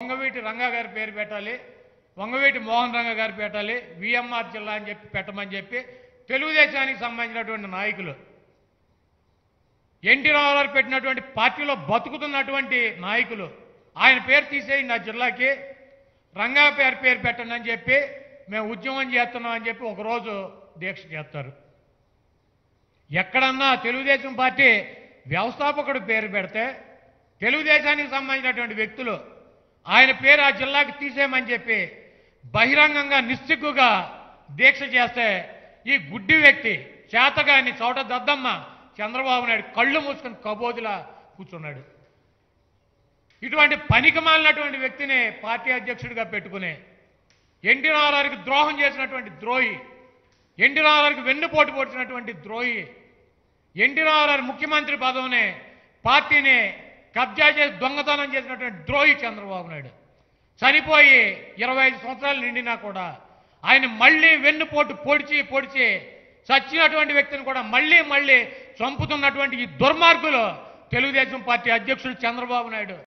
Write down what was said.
వంగవీటి రంగా గారి పేరు పెట్టాలి వంగవీటి మోహన్ రంగ గారు పెట్టాలి విఎంఆర్ జిల్లా అని చెప్పి పెట్టమని చెప్పి తెలుగుదేశానికి సంబంధించినటువంటి నాయకులు ఎన్టీ రామారావు పెట్టినటువంటి పార్టీలో బతుకుతున్నటువంటి నాయకులు ఆయన పేరు తీసేయండి ఆ జిల్లాకి రంగా పేరు పేరు పెట్టండి అని చెప్పి మేము ఉద్యమం చేస్తున్నాం అని చెప్పి ఒకరోజు దీక్ష చేస్తారు ఎక్కడన్నా తెలుగుదేశం పార్టీ వ్యవస్థాపకుడు పేరు పెడితే తెలుగుదేశానికి సంబంధించినటువంటి వ్యక్తులు ఆయన పేరు ఆ జిల్లాకి తీసేయమని చెప్పి బహిరంగంగా నిస్సిగ్గుగా దీక్ష చేస్తే ఈ గుడ్డి వ్యక్తి చేతగాని చోట దద్దమ్మ చంద్రబాబు నాయుడు కళ్ళు మూసుకొని కబోదిలా కూర్చున్నాడు ఇటువంటి పనికి మాలినటువంటి వ్యక్తిని పార్టీ అధ్యక్షుడిగా పెట్టుకుని ఎన్టీ రామారావుకి ద్రోహం చేసినటువంటి ద్రోహి ఎన్టీ రామారావుకి వెన్నుపోటు పొడిచినటువంటి ద్రోహి ఎన్టీ రామారావు ముఖ్యమంత్రి పదవిని పార్టీని కబ్జా చేసి దొంగతనం చేసినటువంటి ద్రోహి చంద్రబాబు నాయుడు చనిపోయి ఇరవై ఐదు సంవత్సరాలు నిండినా కూడా ఆయన మళ్ళీ వెన్నుపోటు పొడిచి పొడిచి చచ్చినటువంటి వ్యక్తిని కూడా మళ్ళీ మళ్ళీ చంపుతున్నటువంటి ఈ దుర్మార్గులు తెలుగుదేశం పార్టీ అధ్యక్షుడు చంద్రబాబు నాయుడు